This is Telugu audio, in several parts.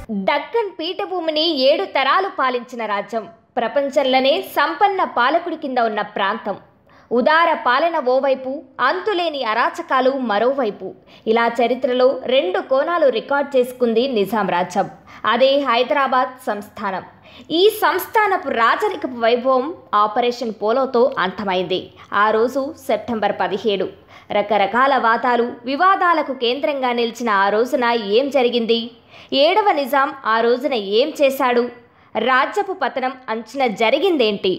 దక్కన్ పీఠభూమిని ఏడు తరాలు పాలించిన రాజ్యం ప్రపంచంలోనే సంపన్న పాలకుడి కింద ఉన్న ప్రాంతం ఉదార పాలన ఓవైపు అంతులేని అరాచకాలు మరోవైపు ఇలా చరిత్రలో రెండు కోణాలు రికార్డ్ చేసుకుంది నిజాం రాజ్యం అదే హైదరాబాద్ సంస్థానం ఈ సంస్థానపు రాజరికపు వైభవం ఆపరేషన్ పోలోతో అంతమైంది ఆ రోజు సెప్టెంబర్ పదిహేడు రకరకాల వాదాలు వివాదాలకు కేంద్రంగా నిలిచిన ఆ రోజున ఏం జరిగింది ఏడవ నిజాం ఆ రోజున ఏం చేశాడు రాజ్యపు పతనం అంచనా జరిగిందేంటి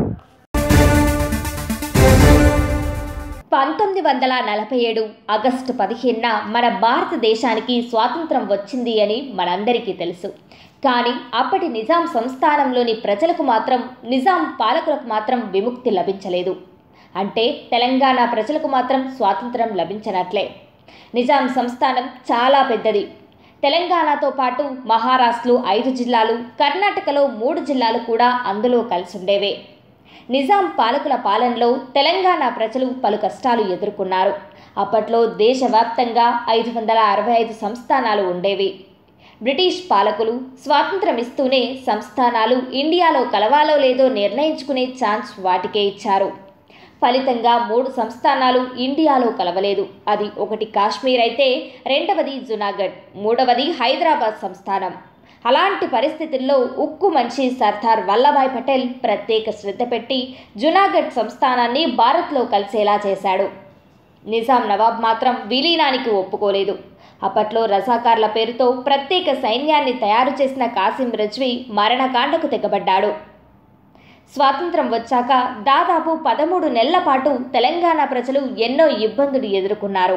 పంతొమ్మిది వందల నలభై ఏడు ఆగస్టు పదిహేనున మన భారతదేశానికి స్వాతంత్రం వచ్చింది అని మనందరికీ తెలుసు కానీ అప్పటి నిజాం సంస్థానంలోని ప్రజలకు మాత్రం నిజాం పాలకులకు మాత్రం విముక్తి లభించలేదు అంటే తెలంగాణ ప్రజలకు మాత్రం స్వాతంత్రం లభించనట్లే నిజాం సంస్థానం చాలా పెద్దది తెలంగాణతో పాటు మహారాష్ట్రలో ఐదు జిల్లాలు కర్ణాటకలో మూడు జిల్లాలు కూడా అందులో కలిసి ఉండేవే నిజాం పాలకుల పాలనలో తెలంగాణ ప్రజలు పలు కష్టాలు ఎదుర్కొన్నారు అప్పట్లో దేశవ్యాప్తంగా ఐదు వందల అరవై ఐదు సంస్థానాలు ఉండేవి బ్రిటిష్ పాలకులు స్వాతంత్రం ఇస్తూనే సంస్థానాలు ఇండియాలో కలవాలో లేదో నిర్ణయించుకునే ఛాన్స్ వాటికే ఇచ్చారు ఫలితంగా మూడు సంస్థానాలు ఇండియాలో కలవలేదు అది ఒకటి కాశ్మీర్ అయితే రెండవది జునాగఢ్ మూడవది హైదరాబాద్ సంస్థానం అలాంటి పరిస్థితుల్లో ఉక్కు మనిషి సర్దార్ వల్లభాయ్ పటేల్ ప్రత్యేక శ్రద్ధ పెట్టి జునాగఢ్ సంస్థానాన్ని భారత్లో కలిసేలా చేశాడు నిజాం నవాబ్ మాత్రం విలీనానికి ఒప్పుకోలేదు అప్పట్లో రజాకార్ల పేరుతో ప్రత్యేక సైన్యాన్ని తయారు చేసిన కాసిం రజ్వీ మరణకాండకు తెగబడ్డాడు స్వాతంత్రం వచ్చాక దాదాపు పదమూడు నెలల పాటు తెలంగాణ ప్రజలు ఎన్నో ఇబ్బందులు ఎదుర్కొన్నారు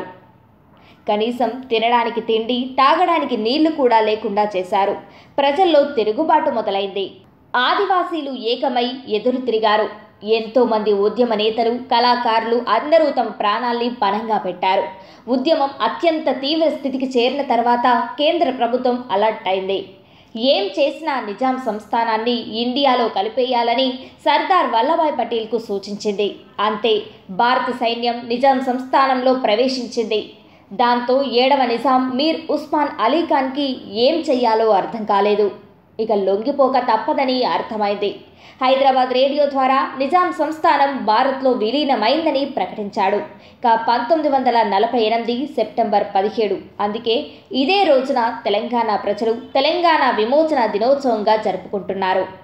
కనీసం తినడానికి తిండి తాగడానికి నీళ్లు కూడా లేకుండా చేశారు ప్రజల్లో తిరుగుబాటు మొదలైంది ఆదివాసీలు ఏకమై ఎదురు తిరిగారు ఎంతో మంది ఉద్యమ నేతలు కళాకారులు అందరూ తమ ప్రాణాల్ని పణంగా పెట్టారు ఉద్యమం అత్యంత తీవ్ర స్థితికి చేరిన తర్వాత కేంద్ర ప్రభుత్వం అలర్ట్ అయింది ఏం చేసినా నిజాం సంస్థానాన్ని ఇండియాలో కలిపేయాలని సర్దార్ వల్లభాయ్ పటేల్కు సూచించింది అంతే భారత సైన్యం నిజాం సంస్థానంలో ప్రవేశించింది దాంతో ఏడవ నిజాం మీర్ ఉస్మాన్ అలీ ఖాన్కి ఏం చెయ్యాలో అర్థం కాలేదు ఇక లొంగిపోక తప్పదని అర్థమైంది హైదరాబాద్ రేడియో ద్వారా నిజాం సంస్థానం భారత్లో విలీనమైందని ప్రకటించాడు ఇక పంతొమ్మిది వందల నలభై ఎనిమిది సెప్టెంబర్ పదిహేడు అందుకే ఇదే రోజున తెలంగాణ ప్రజలు తెలంగాణ విమోచన దినోత్సవంగా జరుపుకుంటున్నారు